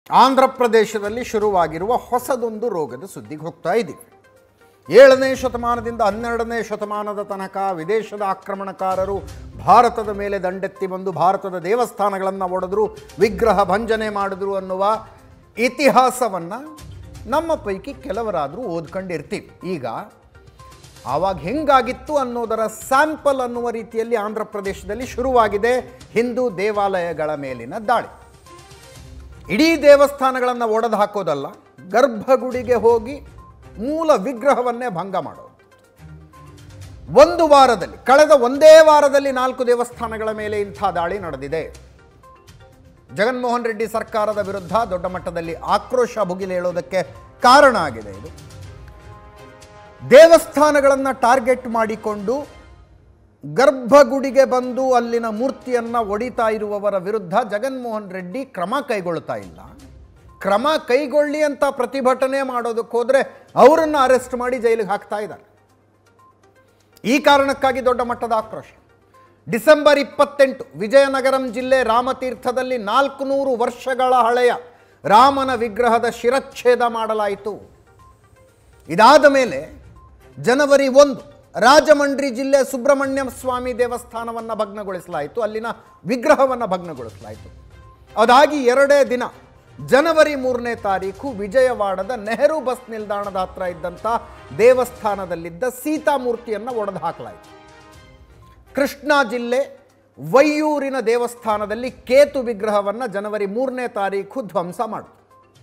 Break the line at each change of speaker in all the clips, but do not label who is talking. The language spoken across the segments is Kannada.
ಆಂಧ್ರ ಪ್ರದೇಶದಲ್ಲಿ ಶುರುವಾಗಿರುವ ಹೊಸದೊಂದು ರೋಗದ ಸುದ್ದಿಗೆ ಹೋಗ್ತಾ ಇದ್ದೀವಿ ಏಳನೇ ಶತಮಾನದಿಂದ ಹನ್ನೆರಡನೇ ಶತಮಾನದ ತನಕ ವಿದೇಶದ ಆಕ್ರಮಣಕಾರರು ಭಾರತದ ಮೇಲೆ ದಂಡೆತ್ತಿ ಬಂದು ಭಾರತದ ದೇವಸ್ಥಾನಗಳನ್ನು ಒಡೆದ್ರು ವಿಗ್ರಹ ಭಂಜನೆ ಮಾಡಿದ್ರು ಅನ್ನುವ ಇತಿಹಾಸವನ್ನು ನಮ್ಮ ಪೈಕಿ ಕೆಲವರಾದರೂ ಓದ್ಕೊಂಡಿರ್ತೀವಿ ಈಗ ಆವಾಗ ಹೆಂಗಾಗಿತ್ತು ಅನ್ನೋದರ ಸ್ಯಾಂಪಲ್ ಅನ್ನುವ ರೀತಿಯಲ್ಲಿ ಆಂಧ್ರ ಪ್ರದೇಶದಲ್ಲಿ ಶುರುವಾಗಿದೆ ಹಿಂದೂ ದೇವಾಲಯಗಳ ಮೇಲಿನ ದಾಳಿ ಇಡೀ ದೇವಸ್ಥಾನಗಳನ್ನು ಒಡೆದು ಹಾಕೋದಲ್ಲ ಗರ್ಭಗುಡಿಗೆ ಹೋಗಿ ಮೂಲ ವಿಗ್ರಹವನ್ನೇ ಭಂಗ ಮಾಡೋದು ಒಂದು ವಾರದಲ್ಲಿ ಕಳೆದ ಒಂದೇ ವಾರದಲ್ಲಿ ನಾಲ್ಕು ದೇವಸ್ಥಾನಗಳ ಮೇಲೆ ಇಂಥ ದಾಳಿ ನಡೆದಿದೆ ಜಗನ್ಮೋಹನ್ ರೆಡ್ಡಿ ಸರ್ಕಾರದ ವಿರುದ್ಧ ದೊಡ್ಡ ಮಟ್ಟದಲ್ಲಿ ಆಕ್ರೋಶ ಭುಗಿಲೇಳೋದಕ್ಕೆ ಕಾರಣ ಆಗಿದೆ ಇದು ದೇವಸ್ಥಾನಗಳನ್ನು ಟಾರ್ಗೆಟ್ ಮಾಡಿಕೊಂಡು ಗರ್ಭಗುಡಿಗೆ ಬಂದು ಅಲ್ಲಿನ ಮೂರ್ತಿಯನ್ನು ಒಡಿತಾ ಇರುವವರ ವಿರುದ್ಧ ಜಗನ್ಮೋಹನ್ ರೆಡ್ಡಿ ಕ್ರಮ ಕೈಗೊಳ್ತಾ ಇಲ್ಲ ಕ್ರಮ ಕೈಗೊಳ್ಳಿ ಅಂತ ಪ್ರತಿಭಟನೆ ಮಾಡೋದಕ್ಕೆ ಹೋದರೆ ಅವರನ್ನು ಅರೆಸ್ಟ್ ಮಾಡಿ ಜೈಲಿಗೆ ಹಾಕ್ತಾ ಇದ್ದಾರೆ ಈ ಕಾರಣಕ್ಕಾಗಿ ದೊಡ್ಡ ಮಟ್ಟದ ಆಕ್ರೋಶ ಡಿಸೆಂಬರ್ ಇಪ್ಪತ್ತೆಂಟು ವಿಜಯನಗರಂ ಜಿಲ್ಲೆ ರಾಮತೀರ್ಥದಲ್ಲಿ ನಾಲ್ಕು ನೂರು ವರ್ಷಗಳ ಹಳೆಯ ರಾಮನ ವಿಗ್ರಹದ ಶಿರಚ್ಛೇದ ಮಾಡಲಾಯಿತು ಇದಾದ ಮೇಲೆ ಜನವರಿ ಒಂದು ರಾಜಮಂಡ್ರಿ ಜಿಲ್ಲೆ ಸುಬ್ರಹ್ಮಣ್ಯ ಸ್ವಾಮಿ ದೇವಸ್ಥಾನವನ್ನು ಭಗ್ನಗೊಳಿಸಲಾಯಿತು ಅಲ್ಲಿನ ವಿಗ್ರಹವನ್ನು ಭಗ್ನಗೊಳಿಸಲಾಯಿತು ಅದಾಗಿ ಎರಡೇ ದಿನ ಜನವರಿ ಮೂರನೇ ತಾರೀಕು ವಿಜಯವಾಡದ ನೆಹರು ಬಸ್ ನಿಲ್ದಾಣದ ಹತ್ರ ಇದ್ದಂಥ ದೇವಸ್ಥಾನದಲ್ಲಿದ್ದ ಸೀತಾಮೂರ್ತಿಯನ್ನು ಒಡೆದು ಹಾಕಲಾಯಿತು ಕೃಷ್ಣಾ ಜಿಲ್ಲೆ ವೈಯೂರಿನ ದೇವಸ್ಥಾನದಲ್ಲಿ ಕೇತು ವಿಗ್ರಹವನ್ನು ಜನವರಿ ಮೂರನೇ ತಾರೀಕು ಧ್ವಂಸ ಮಾಡಿತು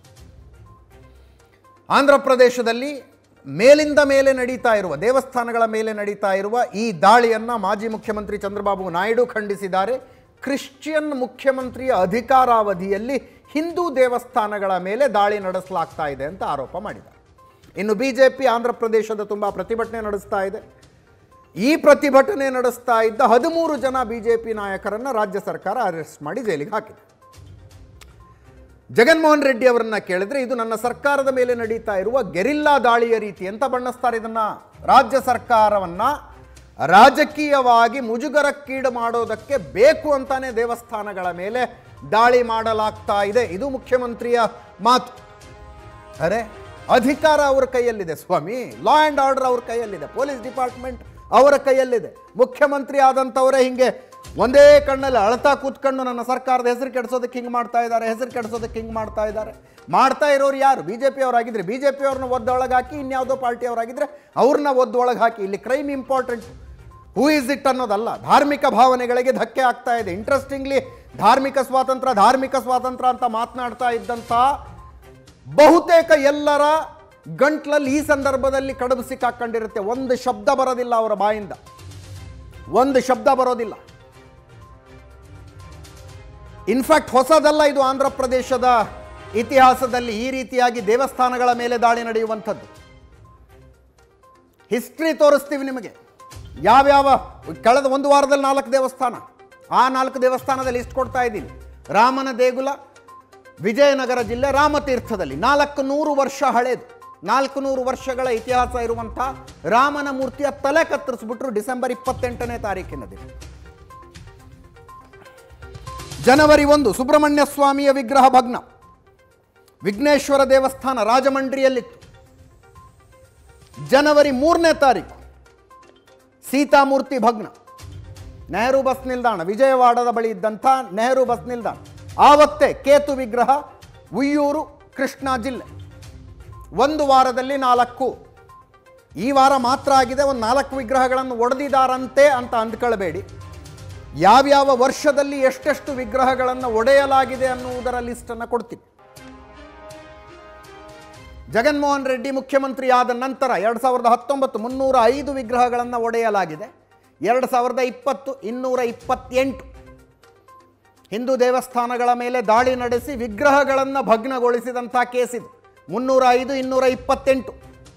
ಆಂಧ್ರ ಪ್ರದೇಶದಲ್ಲಿ ಮೇಲಿಂದ ಮೇಲೆ ನಡೀತಾ ಇರುವ ದೇವಸ್ಥಾನಗಳ ಮೇಲೆ ನಡೀತಾ ಇರುವ ಈ ದಾಳಿಯನ್ನು ಮಾಜಿ ಮುಖ್ಯಮಂತ್ರಿ ಚಂದ್ರಬಾಬು ನಾಯ್ಡು ಖಂಡಿಸಿದ್ದಾರೆ ಕ್ರಿಶ್ಚಿಯನ್ ಮುಖ್ಯಮಂತ್ರಿಯ ಅಧಿಕಾರಾವಧಿಯಲ್ಲಿ ಹಿಂದೂ ದೇವಸ್ಥಾನಗಳ ಮೇಲೆ ದಾಳಿ ನಡೆಸಲಾಗ್ತಾ ಇದೆ ಅಂತ ಆರೋಪ ಮಾಡಿದ್ದಾರೆ ಇನ್ನು ಬಿ ಜೆ ಪಿ ಆಂಧ್ರ ಪ್ರದೇಶದ ತುಂಬ ಪ್ರತಿಭಟನೆ ನಡೆಸ್ತಾ ಇದೆ ಈ ಪ್ರತಿಭಟನೆ ನಡೆಸ್ತಾ ಇದ್ದ ಹದಿಮೂರು ಜನ ಬಿ ಜೆ ಪಿ ನಾಯಕರನ್ನು ರಾಜ್ಯ ಸರ್ಕಾರ ಅರೆಸ್ಟ್ ಮಾಡಿ ಜೈಲಿಗೆ ಹಾಕಿದೆ ಜಗನ್ಮೋಹನ್ ರೆಡ್ಡಿ ಅವರನ್ನ ಕೇಳಿದ್ರೆ ಇದು ನನ್ನ ಸರ್ಕಾರದ ಮೇಲೆ ನಡೀತಾ ಇರುವ ಗೆರಿಲ್ಲಾ ದಾಳಿಯ ರೀತಿ ಅಂತ ಬಣ್ಣಿಸ್ತಾರೆ ಇದನ್ನ ರಾಜ್ಯ ಸರ್ಕಾರವನ್ನ ರಾಜಕೀಯವಾಗಿ ಮುಜುಗರಕ್ಕೀಡು ಮಾಡೋದಕ್ಕೆ ಬೇಕು ಅಂತಾನೆ ದೇವಸ್ಥಾನಗಳ ಮೇಲೆ ದಾಳಿ ಮಾಡಲಾಗ್ತಾ ಇದೆ ಇದು ಮುಖ್ಯಮಂತ್ರಿಯ ಮಾತು ಅರೆ ಅಧಿಕಾರ ಅವರ ಕೈಯಲ್ಲಿದೆ ಸ್ವಾಮಿ ಲಾ ಆ್ಯಂಡ್ ಆರ್ಡರ್ ಅವ್ರ ಕೈಯಲ್ಲಿದೆ ಪೊಲೀಸ್ ಡಿಪಾರ್ಟ್ಮೆಂಟ್ ಅವರ ಕೈಯಲ್ಲಿದೆ ಮುಖ್ಯಮಂತ್ರಿ ಆದಂಥವರೇ ಹಿಂಗೆ ಒಂದೇ ಕಣ್ಣಲ್ಲಿ ಅಳ್ತಾ ಕೂತ್ಕೊಂಡು ನನ್ನ ಸರ್ಕಾರದ ಹೆಸರು ಕೆಡಿಸೋದಕ್ಕೆ ಹಿಂಗೆ ಮಾಡ್ತಾ ಇದ್ದಾರೆ ಹೆಸರು ಕೆಡಿಸೋದಕ್ಕೆ ಹಿಂಗೆ ಮಾಡ್ತಾ ಇದ್ದಾರೆ ಮಾಡ್ತಾ ಇರೋರು ಯಾರು ಬಿ ಜೆ ಪಿ ಅವರಾಗಿದ್ರೆ ಬಿ ಜೆ ಪಿ ಅವ್ರನ್ನ ಒದ್ದೊಳಗೆ ಹಾಕಿ ಇನ್ಯಾವುದೋ ಪಾರ್ಟಿ ಅವರಾಗಿದ್ರೆ ಅವ್ರನ್ನ ಒದ್ದೊಳಗೆ ಹಾಕಿ ಇಲ್ಲಿ crime important who is it ಅನ್ನೋದಲ್ಲ ಧಾರ್ಮಿಕ ಭಾವನೆಗಳಿಗೆ ಧಕ್ಕೆ ಆಗ್ತಾ ಇದೆ ಇಂಟ್ರೆಸ್ಟಿಂಗ್ಲಿ ಧಾರ್ಮಿಕ ಸ್ವಾತಂತ್ರ್ಯ ಧಾರ್ಮಿಕ ಸ್ವಾತಂತ್ರ್ಯ ಅಂತ ಮಾತನಾಡ್ತಾ ಇದ್ದಂಥ ಬಹುತೇಕ ಎಲ್ಲರ ಗಂಟ್ಲಲ್ಲಿ ಈ ಸಂದರ್ಭದಲ್ಲಿ ಕಡುಬು ಸಿಕ್ಕಾಕೊಂಡಿರುತ್ತೆ ಒಂದು ಶಬ್ದ ಬರೋದಿಲ್ಲ ಅವರ ಬಾಯಿಂದ ಒಂದು ಶಬ್ದ ಬರೋದಿಲ್ಲ ಇನ್ಫ್ಯಾಕ್ಟ್ ಹೊಸದಲ್ಲ ಇದು ಆಂಧ್ರ ಪ್ರದೇಶದ ಇತಿಹಾಸದಲ್ಲಿ ಈ ರೀತಿಯಾಗಿ ದೇವಸ್ಥಾನಗಳ ಮೇಲೆ ದಾಳಿ ನಡೆಯುವಂಥದ್ದು ಹಿಸ್ಟ್ರಿ ತೋರಿಸ್ತೀವಿ ನಿಮಗೆ ಯಾವ್ಯಾವ ಕಳೆದ ಒಂದು ವಾರದಲ್ಲಿ ನಾಲ್ಕು ದೇವಸ್ಥಾನ ಆ ನಾಲ್ಕು ದೇವಸ್ಥಾನದ ಲಿಸ್ಟ್ ಕೊಡ್ತಾ ಇದ್ದೀನಿ ರಾಮನ ದೇಗುಲ ವಿಜಯನಗರ ಜಿಲ್ಲೆ ರಾಮತೀರ್ಥದಲ್ಲಿ ನಾಲ್ಕು ನೂರು ವರ್ಷ ಹಳೇದು ನಾಲ್ಕು ನೂರು ವರ್ಷಗಳ ಇತಿಹಾಸ ಇರುವಂಥ ರಾಮನ ಮೂರ್ತಿಯ ತಲೆ ಕತ್ತರಿಸ್ಬಿಟ್ರು ಡಿಸೆಂಬರ್ ಇಪ್ಪತ್ತೆಂಟನೇ ತಾರೀಕಿನ ದಿನ ಜನವರಿ ಒಂದು ಸುಬ್ರಹ್ಮಣ್ಯ ಸ್ವಾಮಿಯ ವಿಗ್ರಹ ಭಗ್ನ ವಿಘ್ನೇಶ್ವರ ದೇವಸ್ಥಾನ ರಾಜಮಂಡ್ರಿಯಲ್ಲಿತ್ತು ಜನವರಿ ಮೂರನೇ ತಾರೀಕು ಸೀತಾಮೂರ್ತಿ ಭಗ್ನ ನೆಹರು ಬಸ್ ನಿಲ್ದಾಣ ವಿಜಯವಾಡದ ಬಳಿ ಇದ್ದಂಥ ನೆಹರು ಬಸ್ ನಿಲ್ದಾಣ ಆವತ್ತೇ ಕೇತು ವಿಗ್ರಹ ಉಯ್ಯೂರು ಕೃಷ್ಣಾ ಜಿಲ್ಲೆ ಒಂದು ವಾರದಲ್ಲಿ ನಾಲ್ಕು ಈ ವಾರ ಮಾತ್ರ ಆಗಿದೆ ಒಂದು ನಾಲ್ಕು ವಿಗ್ರಹಗಳನ್ನು ಒಡೆದಿದ್ದಾರಂತೆ ಅಂತ ಅಂದ್ಕೊಳ್ಬೇಡಿ ಯಾವ್ಯಾವ ವರ್ಷದಲ್ಲಿ ಎಷ್ಟೆಷ್ಟು ವಿಗ್ರಹಗಳನ್ನು ಒಡೆಯಲಾಗಿದೆ ಅನ್ನುವುದರ ಲಿಸ್ಟನ್ನು ಕೊಡ್ತೀನಿ ಜಗನ್ಮೋಹನ್ ರೆಡ್ಡಿ ಮುಖ್ಯಮಂತ್ರಿ ಆದ ನಂತರ ಎರಡು ಸಾವಿರದ ಹತ್ತೊಂಬತ್ತು ಮುನ್ನೂರ ಐದು ವಿಗ್ರಹಗಳನ್ನು ಒಡೆಯಲಾಗಿದೆ ಎರಡು ಸಾವಿರದ ಇಪ್ಪತ್ತು ಇನ್ನೂರ ಇಪ್ಪತ್ತೆಂಟು ಹಿಂದೂ ದೇವಸ್ಥಾನಗಳ ಮೇಲೆ ದಾಳಿ ನಡೆಸಿ ವಿಗ್ರಹಗಳನ್ನು ಭಗ್ನಗೊಳಿಸಿದಂಥ ಕೇಸಿದು ಮುನ್ನೂರ ಐದು ಇನ್ನೂರ ಇಪ್ಪತ್ತೆಂಟು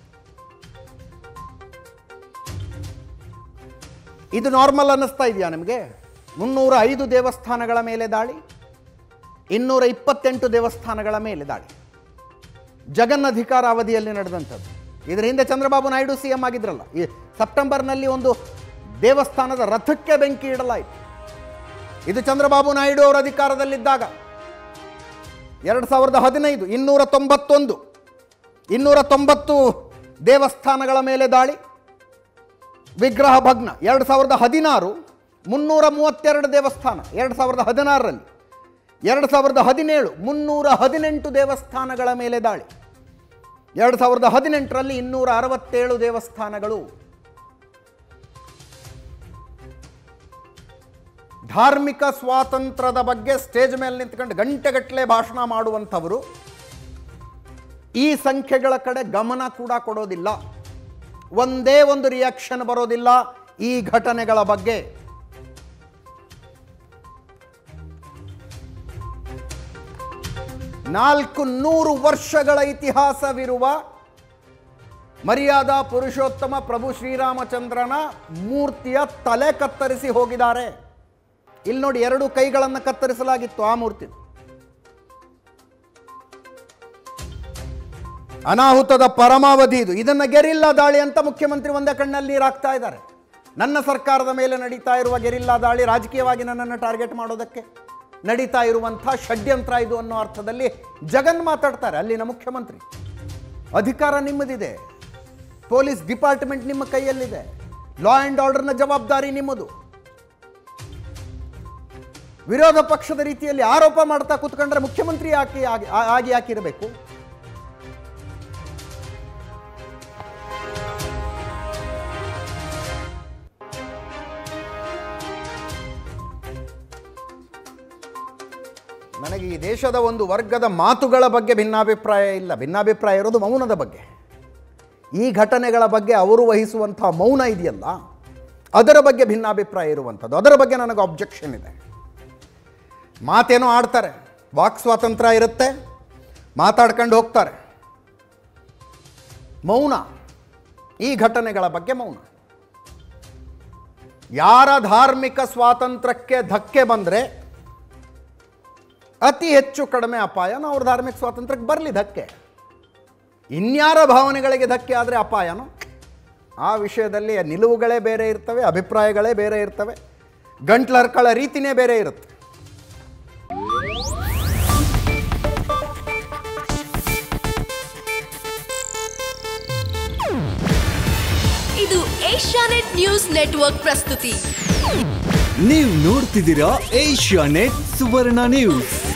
ಇದು ನಾರ್ಮಲ್ ಅನ್ನಿಸ್ತಾ ಇದೆಯಾ ನಿಮಗೆ ಮುನ್ನೂರ ಐದು ದೇವಸ್ಥಾನಗಳ ಮೇಲೆ ದಾಳಿ ಇನ್ನೂರ ಇಪ್ಪತ್ತೆಂಟು ದೇವಸ್ಥಾನಗಳ ಮೇಲೆ ದಾಳಿ ಜಗನ್ ಅಧಿಕಾರ ಅವಧಿಯಲ್ಲಿ ನಡೆದಂಥದ್ದು ಇದರ ಹಿಂದೆ ಚಂದ್ರಬಾಬು ನಾಯ್ಡು ಸಿ ಎಂ ಆಗಿದ್ರಲ್ಲ ಈ ಸೆಪ್ಟೆಂಬರ್ನಲ್ಲಿ ಒಂದು ದೇವಸ್ಥಾನದ ರಥಕ್ಕೆ ಬೆಂಕಿ ಇಡಲಾಯಿತು ಇದು ಚಂದ್ರಬಾಬು ನಾಯ್ಡು ಅವರ ಅಧಿಕಾರದಲ್ಲಿದ್ದಾಗ ಎರಡು ಸಾವಿರದ ಹದಿನೈದು ಇನ್ನೂರ ತೊಂಬತ್ತೊಂದು ಇನ್ನೂರ ತೊಂಬತ್ತು ದೇವಸ್ಥಾನಗಳ ಮೇಲೆ ದಾಳಿ ವಿಗ್ರಹ ಭಗ್ನ ಎರಡು ಸಾವಿರದ ಹದಿನಾರು ಮುನ್ನೂರ ಮೂವತ್ತೆರಡು ದೇವಸ್ಥಾನ ಎರಡು ಸಾವಿರದ ಹದಿನಾರರಲ್ಲಿ ಎರಡು ಸಾವಿರದ ಹದಿನೇಳು ಮುನ್ನೂರ ಹದಿನೆಂಟು ದೇವಸ್ಥಾನಗಳ ಮೇಲೆ ದಾಳಿ ಎರಡು ಸಾವಿರದ ಹದಿನೆಂಟರಲ್ಲಿ ಇನ್ನೂರ ಅರವತ್ತೇಳು ದೇವಸ್ಥಾನಗಳು ಧಾರ್ಮಿಕ ಸ್ವಾತಂತ್ರ್ಯದ ಬಗ್ಗೆ ಸ್ಟೇಜ್ ಮೇಲೆ ನಿಂತ್ಕೊಂಡು ಗಂಟೆಗಟ್ಟಲೆ ಭಾಷಣ ಮಾಡುವಂಥವರು ಈ ಸಂಖ್ಯೆಗಳ ಕಡೆ ಗಮನ ಕೂಡ ಕೊಡೋದಿಲ್ಲ ಒಂದೇ ಒಂದು ರಿಯಾಕ್ಷನ್ ಬರೋದಿಲ್ಲ ಈ ಘಟನೆಗಳ ಬಗ್ಗೆ ನಾಲ್ಕು ನೂರು ವರ್ಷಗಳ ಇತಿಹಾಸವಿರುವ ಮರ್ಯಾದಾ ಪುರುಷೋತ್ತಮ ಪ್ರಭು ಶ್ರೀರಾಮಚಂದ್ರನ ಮೂರ್ತಿಯ ತಲೆ ಕತ್ತರಿಸಿ ಹೋಗಿದ್ದಾರೆ ಇಲ್ಲಿ ನೋಡಿ ಎರಡು ಕೈಗಳನ್ನು ಕತ್ತರಿಸಲಾಗಿತ್ತು ಆ ಮೂರ್ತಿ ಅನಾಹುತದ ಪರಮಾವಧಿ ಇದು ಇದನ್ನು ಗೆರಿಲ್ಲಾ ದಾಳಿ ಅಂತ ಮುಖ್ಯಮಂತ್ರಿ ಒಂದೇ ಕಣ್ಣಲ್ಲಿ ನೀರಾಕ್ತಾ ಇದ್ದಾರೆ ನನ್ನ ಸರ್ಕಾರದ ಮೇಲೆ ನಡೀತಾ ಇರುವ ಗೆರಿಲ್ಲಾ ದಾಳಿ ರಾಜಕೀಯವಾಗಿ ನನ್ನನ್ನು ಟಾರ್ಗೆಟ್ ಮಾಡೋದಕ್ಕೆ ನಡೀತಾ ಇರುವಂಥ ಷಡ್ಯಂತ್ರ ಇದು ಅನ್ನೋ ಅರ್ಥದಲ್ಲಿ ಜಗನ್ ಮಾತಾಡ್ತಾರೆ ಅಲ್ಲಿನ ಮುಖ್ಯಮಂತ್ರಿ ಅಧಿಕಾರ ನಿಮ್ಮದಿದೆ ಪೊಲೀಸ್ ಡಿಪಾರ್ಟ್ಮೆಂಟ್ ನಿಮ್ಮ ಕೈಯಲ್ಲಿದೆ ಲಾ ಆ್ಯಂಡ್ ಆರ್ಡರ್ನ ಜವಾಬ್ದಾರಿ ನಿಮ್ಮದು ವಿರೋಧ ಪಕ್ಷದ ರೀತಿಯಲ್ಲಿ ಆರೋಪ ಮಾಡ್ತಾ ಕೂತ್ಕೊಂಡ್ರೆ ಮುಖ್ಯಮಂತ್ರಿ ಯಾಕೆ ಆಗಿ ಆ- ಆಗಿ ಯಾಕಿರಬೇಕು ನನಗೆ ಈ ದೇಶದ ಒಂದು ವರ್ಗದ ಮಾತುಗಳ ಬಗ್ಗೆ ಭಿನ್ನಾಭಿಪ್ರಾಯ ಇಲ್ಲ ಭಿನ್ನಾಭಿಪ್ರಾಯ ಇರೋದು ಮೌನದ ಬಗ್ಗೆ ಈ ಘಟನೆಗಳ ಬಗ್ಗೆ ಅವರು ವಹಿಸುವಂಥ ಮೌನ ಇದೆಯಲ್ಲ ಅದರ ಬಗ್ಗೆ ಭಿನ್ನಾಭಿಪ್ರಾಯ ಇರುವಂಥದ್ದು ಅದರ ಬಗ್ಗೆ ನನಗೆ ಅಬ್ಜೆಕ್ಷನ್ ಇದೆ ಮಾತೇನೋ ಆಡ್ತಾರೆ ವಾಕ್ ಸ್ವಾತಂತ್ರ್ಯ ಇರುತ್ತೆ ಮಾತಾಡ್ಕೊಂಡು ಹೋಗ್ತಾರೆ ಮೌನ ಈ ಘಟನೆಗಳ ಬಗ್ಗೆ ಮೌನ ಯಾರ ಧಾರ್ಮಿಕ ಸ್ವಾತಂತ್ರ್ಯಕ್ಕೆ ಧಕ್ಕೆ ಬಂದರೆ ಅತಿ ಹೆಚ್ಚು ಕಡಿಮೆ ಅಪಾಯನ ಅವ್ರ ಧಾರ್ಮಿಕ ಸ್ವಾತಂತ್ರ್ಯಕ್ಕೆ ಬರಲಿ ಧಕ್ಕೆ ಇನ್ಯಾರ ಭಾವನೆಗಳಿಗೆ ಧಕ್ಕೆ ಆದರೆ ಅಪಾಯನೋ ಆ ವಿಷಯದಲ್ಲಿ ನಿಲುವುಗಳೇ ಬೇರೆ ಇರ್ತವೆ ಅಭಿಪ್ರಾಯಗಳೇ ಬೇರೆ ಇರ್ತವೆ ಗಂಟ್ಲರ್ಕಳ ರೀತಿನೇ ಬೇರೆ ಇರುತ್ತೆ
ಇದು ಏಷ್ಯಾನೆಟ್ ನ್ಯೂಸ್ ನೆಟ್ವರ್ಕ್ ಪ್ರಸ್ತುತಿ
ನೀವು ನೋಡ್ತಿದ್ದೀರಾ ಏಷ್ಯಾ ನೆಟ್ ಸುವರ್ಣ ನ್ಯೂಸ್